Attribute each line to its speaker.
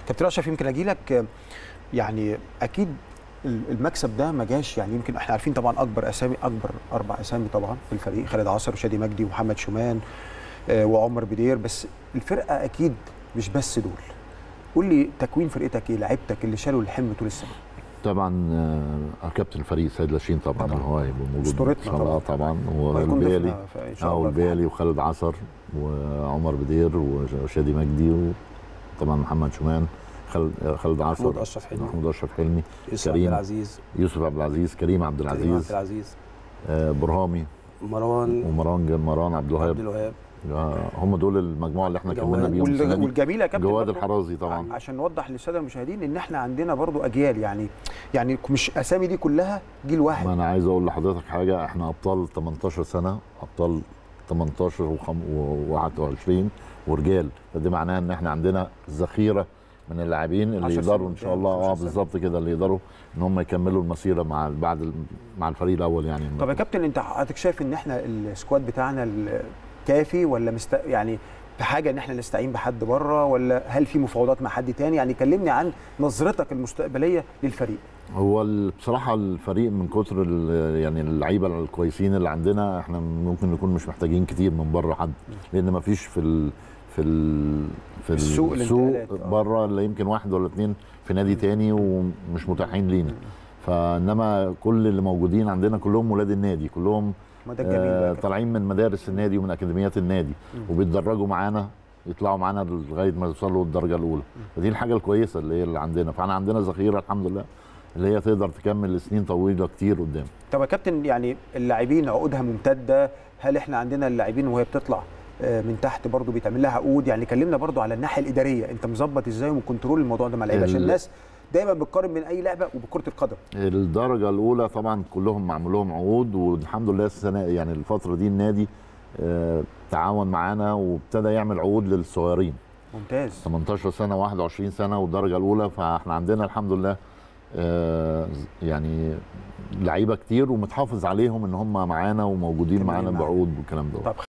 Speaker 1: كابتن اشرف يمكن اجي لك يعني اكيد المكسب ده ما جاش يعني يمكن احنا عارفين طبعا اكبر اسامي اكبر اربع اسامي طبعا في الفريق خالد عصر وشادي مجدي ومحمد شومان آه، وعمر بدير بس الفرقه اكيد مش بس دول قول لي تكوين فرقتك ايه لعيبتك اللي شالوا الحمل طول السنه
Speaker 2: طبعا آه، كابتن الفريق سيد لاشين طبعا,
Speaker 1: طبعاً.
Speaker 2: اللي هو هيبقى موجود
Speaker 1: أسطورتنا
Speaker 2: إن شاء الله
Speaker 1: طبعاً.
Speaker 2: طبعا
Speaker 1: وهيكون
Speaker 2: والبيلي
Speaker 1: ضيفنا فإن شاء
Speaker 2: اه
Speaker 1: الله
Speaker 2: والبيلي وخالد عصر وعمر بدير وشادي مجدي وطبعا محمد شومان خالد خالد عصر
Speaker 3: محمود أشرف حلمي.
Speaker 2: محمود اشرف حلمي
Speaker 3: يوسف عبد
Speaker 2: كريم.
Speaker 3: العزيز
Speaker 2: يوسف عبد العزيز كريم عبد
Speaker 3: كريم عبد
Speaker 2: العزيز
Speaker 3: العزيز
Speaker 2: آه برهامي
Speaker 3: مروان
Speaker 2: ومران مروان عبد
Speaker 3: عبد
Speaker 2: الوهاب
Speaker 3: الوهاب
Speaker 2: آه، هم دول المجموعه اللي احنا
Speaker 3: جواد.
Speaker 2: كملنا بيهم
Speaker 1: وال-
Speaker 2: السنه دي
Speaker 1: والجميل يا كابتن
Speaker 2: جواد
Speaker 1: برضو
Speaker 2: الحرازي طبعا
Speaker 1: عشان نوضح للساده المشاهدين ان احنا عندنا برضو اجيال يعني يعني مش اسامي دي كلها جيل
Speaker 2: ما
Speaker 1: واحد
Speaker 2: انا عايز اقول لحضرتك حاجه احنا ابطال 18 سنه ابطال 18 و21 ورجال فدي معناها ان احنا عندنا ذخيره من اللاعبين اللي
Speaker 1: 10
Speaker 2: يقدروا
Speaker 1: سنين
Speaker 2: ان شاء الله
Speaker 1: قدام،
Speaker 2: اه
Speaker 1: 12 سنة.
Speaker 2: بالظبط كده اللي يقدروا ان هم يكملوا المسيره مع بعد ال- مع الفريق الاول يعني
Speaker 1: طب يا كابتن انت حضرتك شايف ان احنا السكواد بتاعنا ال- كافي ولا مست... يعني في حاجه ان احنا نستعين بحد بره ولا هل في مفاوضات مع حد تاني يعني كلمني عن نظرتك المستقبليه للفريق
Speaker 2: هو ال- بصراحه الفريق من كتر ال- يعني اللعيبه الكويسين اللي عندنا احنا ممكن نكون مش محتاجين كتير من بره حد لان ما فيش في ال في ال في
Speaker 1: السوق
Speaker 2: السوق
Speaker 1: الانتقالات، آه.
Speaker 2: بره الا يمكن واحد ولا اتنين في نادي تاني ومش متاحين لينا فانما كل اللي موجودين عندنا كلهم ولاد النادي كلهم
Speaker 1: ما ده الجميل بقى يا
Speaker 2: آه
Speaker 1: كابتن.
Speaker 2: طالعين من مدارس النادي ومن اكاديميات النادي وبيتدرجوا معانا يطلعوا معانا لغايه ما يوصلوا الدرجه الاولى فدي الحاجه الكويسه اللي هي اللي عندنا فاحنا عندنا ذخيره الحمد لله اللي هي تقدر تكمل لسنين طويله كتير قدام
Speaker 1: طب يا كابتن يعني اللاعبين عقودها ممتده هل احنا عندنا اللاعبين وهي بتطلع آه، من تحت برضو بيتعمل لها عقود يعني كلمنا برضو على الناحيه الاداريه انت مظبط ازاي ومكنترول الموضوع ده مع اللعيبه عشان
Speaker 2: ال-
Speaker 1: الناس دايما بتقارن بين اي لعبه وبكره القدم
Speaker 2: الدرجه الاولى طبعا كلهم معمول لهم عقود والحمد لله السنه يعني الفتره دي النادي آه، تعاون معانا وابتدى يعمل عقود للصغيرين
Speaker 1: ممتاز
Speaker 2: 18 سنه 21 سنه والدرجه الاولى فاحنا عندنا الحمد لله آه، يعني لعيبه كتير ومتحافظ عليهم ان هم معانا وموجودين
Speaker 1: كمان
Speaker 2: معانا
Speaker 1: معانا.
Speaker 2: بعقود والكلام ده
Speaker 1: طب